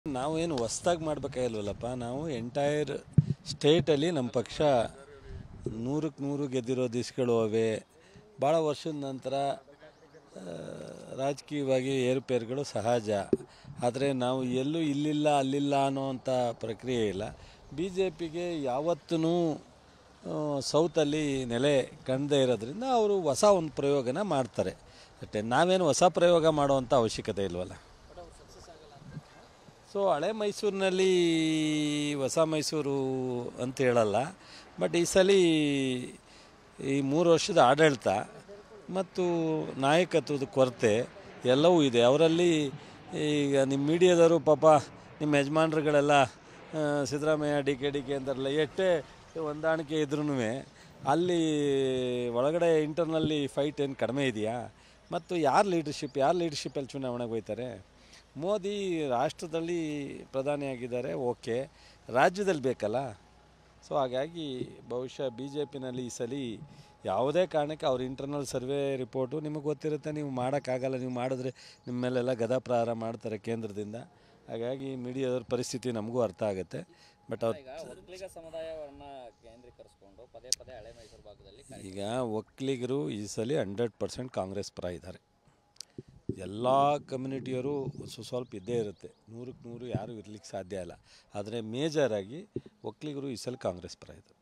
ನಾವೇನು ಹೊಸ್ದಾಗಿ ಮಾಡ್ಬೇಕಾಗಿಲ್ವಲ್ಲಪ್ಪ ನಾವು ಎಂಟೈರ್ ಸ್ಟೇಟಲ್ಲಿ ನಮ್ಮ ಪಕ್ಷ ನೂರಕ್ಕೆ ನೂರು ಗೆದ್ದಿರೋ ದಿಸ್ಗಳು ಅವೆ ಭಾಳ ವರ್ಷದ ನಂತರ ಆ, ರಾಜಕೀಯವಾಗಿ ಏರುಪೇರುಗಳು ಸಹಜ ಆದರೆ ನಾವು ಎಲ್ಲೂ ಇಲ್ಲಿಲ್ಲ ಅಲ್ಲಿಲ್ಲ ಅನ್ನೋವಂಥ ಪ್ರಕ್ರಿಯೆ ಇಲ್ಲ ಬಿ ಜೆ ಪಿಗೆ ಯಾವತ್ತೂ ಸೌತಲ್ಲಿ ನೆಲೆ ಕಂಡದೇ ಇರೋದ್ರಿಂದ ಅವರು ಹೊಸ ಒಂದು ಪ್ರಯೋಗನ ಮಾಡ್ತಾರೆ ಅಷ್ಟೇ ನಾವೇನು ಹೊಸ ಪ್ರಯೋಗ ಮಾಡುವಂಥ ಅವಶ್ಯಕತೆ ಇಲ್ವಲ್ಲ ಸೊ ಹಳೆ ಮೈಸೂರಿನಲ್ಲಿ ಹೊಸ ಮೈಸೂರು ಅಂತ ಹೇಳಲ್ಲ ಬಟ್ ಈ ಸಲ ಈ ಮೂರು ವರ್ಷದ ಆಡಳಿತ ಮತ್ತು ನಾಯಕತ್ವದ ಕೊರತೆ ಎಲ್ಲವೂ ಇದೆ ಅವರಲ್ಲಿ ಈಗ ನಿಮ್ಮ ಮೀಡಿಯಾದವರು ಪಾಪ ನಿಮ್ಮ ಯಜಮಾನ್ರುಗಳೆಲ್ಲ ಆ, Siddaramaiah D K D K ಅಂತಾರಲ್ಲ ಎಷ್ಟೇ ಹೊಂದಾಣಿಕೆ ಇದ್ರೂ ಅಲ್ಲಿ ಒಳಗಡೆ ಇಂಟರ್ನಲ್ಲಿ ಫೈಟ್ ಏನು ಕಡಿಮೆ ಇದೆಯಾ ಮತ್ತು ಯಾರು ಲೀಡರ್ಶಿಪ್ ಯಾರು ಲೀಡರ್ಶಿಪ್ಪಲ್ಲಿ ಚುನಾವಣೆಗೆ ಹೋಯ್ತಾರೆ ಮೋದಿ ರಾಷ್ಟ್ರದಲ್ಲಿ ಪ್ರಧಾನಿಯಾಗಿದ್ದಾರೆ ಓಕೆ ರಾಜ್ಯದಲ್ಲಿ ಬೇಕಲ್ಲ ಸೊ ಹಾಗಾಗಿ ಬಹುಶಃ ಬಿ ಜೆ ಪಿನಲ್ಲಿ ಈ ಸಲ ಯಾವುದೇ ಕಾರಣಕ್ಕೆ ಅವ್ರ ಇಂಟರ್ನಲ್ ಸರ್ವೆ ರಿಪೋರ್ಟು ನಿಮಗೆ ಗೊತ್ತಿರುತ್ತೆ ನೀವು ಮಾಡೋಕ್ಕಾಗಲ್ಲ ನೀವು ಮಾಡಿದ್ರೆ ನಿಮ್ಮ ಮೇಲೆಲ್ಲ ಗದಾ ಪ್ರಹಾರ ಮಾಡ್ತಾರೆ ಕೇಂದ್ರದಿಂದ ಹಾಗಾಗಿ ಮೀಡಿಯಾದವ್ರ ಪರಿಸ್ಥಿತಿ ನಮಗೂ ಅರ್ಥ ಆಗುತ್ತೆ ಬಟ್ ಅವ್ರು ಈಗ ಒಕ್ಕಲಿಗ ಸಮುದಾಯವನ್ನ ಕೇಂದ್ರೀಕರಿಸಿಕೊಂಡು ಪದೇ ಪದೇ ಹಳೆ ಮೈಸೂರು ಭಾಗದಲ್ಲಿ ಕಾರ್ಯ- ಈಗ ಒಕ್ಕಲಿಗರು ಈ ಸಲ ಹಂಡ್ರೆಡ್ ಪರ್ಸೆಂಟ್ ಕಾಂಗ್ರೆಸ್ ಪರ ಇದ್ದಾರೆ ಎಲ್ಲ ಕಮ್ಯುನಿಟಿಯವರು ಸ್ವ- ಸ್ವಲ್ಪ ಇದ್ದೇ ಇರುತ್ತೆ ನೂರಕ್ಕೆ ನೂರು ಯಾರೂ ಇರ್ಲಿಕ್ಕೆ ಸಾಧ್ಯ ಇಲ್ಲ ಆದರೆ ಮೇಜರಾಗಿ ಒಕ್ಕಲಿಗರು ಈ ಸಲ ಕಾಂಗ್ರೆಸ್ ಪರ ಇದ್ದಾರೆ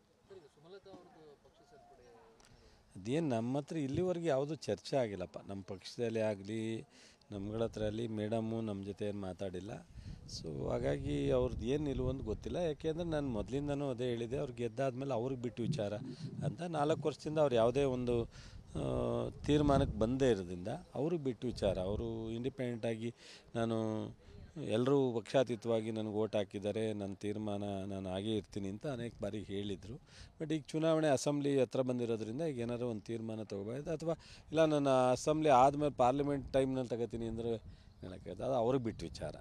ಅದೇನು ನಮ್ಮ ಹತ್ರ ಇಲ್ಲಿವರೆಗೆ ಯಾವುದೂ ಚರ್ಚೆ ಆಗಿಲ್ಲಪ್ಪ ನಮ್ಮ ಪಕ್ಷದಲ್ಲಿ ಆಗಲಿ ನಮ್ಗಳ ಹತ್ರ ಅಲ್ಲಿ ಮೇಡಮ್ಮು ನಮ್ಮ ಜೊತೆ ಏನು ಮಾತಾಡಿಲ್ಲ ಸೊ ಹಾಗಾಗಿ ಅವ್ರದ್ದು ಏನು ನಿಲುವು ಅಂತ ಗೊತ್ತಿಲ್ಲ ಯಾಕೆಂದರೆ ನಾನು ಮೊದಲಿಂದನೂ ಅದೇ ಹೇಳಿದೆ ಅವ್ರು ಗೆದ್ದಾದ್ಮೇಲೆ ಅವ್ರಿಗೆ ಬಿಟ್ಟು ವಿಚಾರ ಅಂತ ನಾಲ್ಕು ವರ್ಷದಿಂದ ಅವ್ರು ಯಾವುದೇ ಒಂದು ಆ, ತೀರ್ಮಾನಕ್ಕೆ ಬಂದೇ ಇರೋದ್ರಿಂದ ಅವ್ರಿಗೆ ಬಿಟ್ಟು ವಿಚಾರ ಅವರು ಇಂಡಿಪೆಂಡೆಂಟಾಗಿ ನಾನು ಎಲ್ಲರೂ ಪಕ್ಷಾತೀತವಾಗಿ ನನಗೆ ಓಟ್ ಹಾಕಿದ್ದಾರೆ ನನ್ನ ತೀರ್ಮಾನ ನಾನು ಹಾಗೇ ಇರ್ತೀನಿ ಅಂತ ಅನೇಕ ಬಾರಿ ಹೇಳಿದರು ಬಟ್ ಈಗ ಚುನಾವಣೆ ಅಸೆಂಬ್ಲಿ ಹತ್ರ ಬಂದಿರೋದ್ರಿಂದ ಈಗ ಏನಾದ್ರು ಒಂದು ತೀರ್ಮಾನ ತೊಗೋಬೋದು ಅಥವಾ ಇಲ್ಲ ನಾನು ಅಸೆಂಬ್ಲಿ ಆದಮೇಲೆ ಪಾರ್ಲಿಮೆಂಟ್ ಟೈಮ್ನಲ್ಲಿ ತಗೋತೀನಿ ಅಂದರೆ ಹೇಳೋಕ್ಕೆ ಅದು ಅವ್ರಿಗೆ ಬಿಟ್ಟು ವಿಚಾರ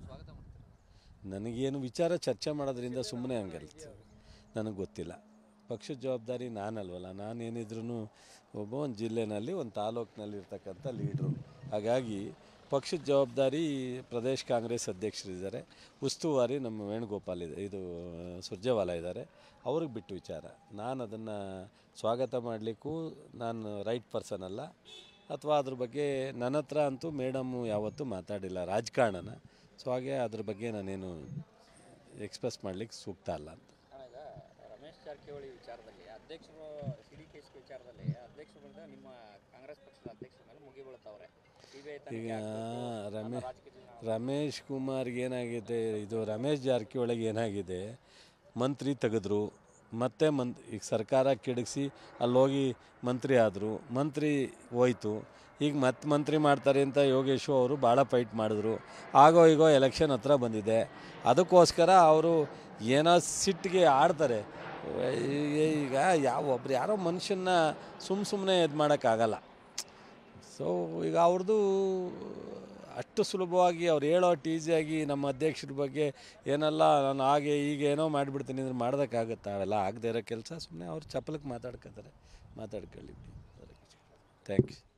ನನಗೇನು ವಿಚಾರ ಚರ್ಚೆ ಮಾಡೋದ್ರಿಂದ ಸುಮ್ಮನೆ ಹಂಗಿರುತ್ತೆ ನನಗೆ ಗೊತ್ತಿಲ್ಲ ಪಕ್ಷದ ಜವಾಬ್ದಾರಿ ನಾನಲ್ವಲ್ಲ ನಾನೇನಿದ್ರೂ ಒಬ್ಬ ಒಂದು ಜಿಲ್ಲೆನಲ್ಲಿ ಒಂದು ತಾಲೂಕಿನಲ್ಲಿ ಇರ್ತಕ್ಕಂಥ ಲೀಡ್ರು ಹಾಗಾಗಿ ಪಕ್ಷದ ಜವಾಬ್ದಾರಿ ಪ್ರದೇಶ್ ಕಾಂಗ್ರೆಸ್ ಅಧ್ಯಕ್ಷರಿದ್ದಾರೆ ಉಸ್ತುವಾರಿ ನಮ್ಮ ವೇಣುಗೋಪಾಲ್ ಇದೆ ಇದು ಸುರ್ಜೇವಾಲ ಇದ್ದಾರೆ ಅವ್ರಿಗೆ ಬಿಟ್ಟು ವಿಚಾರ ನಾನು ಅದನ್ನು ಸ್ವಾಗತ ಮಾಡಲಿಕ್ಕೂ ನಾನು ರೈಟ್ ಪರ್ಸನ್ ಅಲ್ಲ ಅಥವಾ ಅದ್ರ ಬಗ್ಗೆ ನನ್ನ ಹತ್ರ ಅಂತೂ ಮೇಡಮ್ಮು ಯಾವತ್ತೂ ಮಾತಾಡಿಲ್ಲ ರಾಜಕಾರಣನ ಸೊ ಹಾಗೆ ಅದ್ರ ಬಗ್ಗೆ ನಾನೇನು ಎಕ್ಸ್ಪ್ರೆಸ್ ಮಾಡ್ಲಿಕ್ಕೆ ಸೂಕ್ತ ಅಲ್ಲ ಅಂತ ಅಣ್ಣ, ಈಗ ರಮೇಶ್ ಜಾರಕಿಹೊಳಿ ವಿಚಾರದಲ್ಲಿ ಅಧ್ಯಕ್ಷರು ಸಿ ಡಿ ಕೇಸ್ ವಿಚಾರದಲ್ಲಿ ಅಧ್ಯಕ್ಷರು ಬಂದ ನಿಮ್ಮ ಕಾಂಗ್ರೆಸ್ ಪಕ್ಷದ ಅಧ್ಯಕ್ಷರ ಮೇಲೆ ಮುಗಿ ಬೀಳ್ತಾವ್ರೆ ಸಿಬಿಐ ಈಗ ತನಿಖೆ ಆಗ್ಬೇಕು, ರಮೇ ನನ್ನ ರಾಜಕೀಯ ರಮೇಶ್ ಕುಮಾರ್ಗೆ ಏನಾಗಿದೆ ಇದು ರಮೇಶ್ ಜಾರಕಿಹೊಳಿಗೆ ಏನಾಗಿದೆ ಮಂತ್ರಿ ತೆಗೆದ್ರು ಮತ್ತೆ ಮನ್ ಈಗ ಸರ್ಕಾರ ಕೆಡಗಿಸಿ ಅಲ್ಲೋಗಿ ಮಂತ್ರಿ ಆದರು ಮಂತ್ರಿ ಹೋಯ್ತು ಈಗ ಮತ್ತೆ ಮಂತ್ರಿ ಮಾಡ್ತಾರೆ ಅಂತ ಯೋಗೇಶು ಅವರು ಭಾಳ ಫೈಟ್ ಮಾಡಿದ್ರು ಆಗೋ ಈಗೋ ಎಲೆಕ್ಷನ್ ಹತ್ರ ಬಂದಿದೆ ಅದಕ್ಕೋಸ್ಕರ ಅವರು ಏನೋ ಸಿಟ್ಟಿಗೆ ಆಡ್ತಾರೆ ಈ- ಈಗ ಯಾವ ಒಬ್ರು ಯಾರೋ ಮನುಷ್ಯನ್ನ ಸುಮ್ಮ ಸುಮ್ಮನೆ ಇದು ಮಾಡೋಕ್ಕಾಗಲ್ಲ ಸೊ ಈಗ ಅವ್ರದ್ದು ಅಷ್ಟು ಸುಲಭವಾಗಿ ಅವ್ರು ಹೇಳೋಷ್ಟು ಈಸಿಯಾಗಿ ನಮ್ಮ ಅಧ್ಯಕ್ಷರ ಬಗ್ಗೆ ಏನೆಲ್ಲ ನಾನು ಹಾಗೆ ಹೀಗೆ ಏನೋ ಮಾಡಿಬಿಡ್ತೀನಿ ಅಂದ್ರೆ ಮಾಡೋದಕ್ಕಾಗತ್ತಾ ಅವೆಲ್ಲ ಆಗದೆ ಇರೋ ಕೆಲಸ ಸುಮ್ಮನೆ ಅವ್ರು ಚಪ್ಪಲಕ್ಕೆ ಮಾತಾಡ್ಕೋತಾರೆ ಮಾತಾಡ್ಕೊಳ್ಳಿ ಥ್ಯಾಂಕ್ ಯು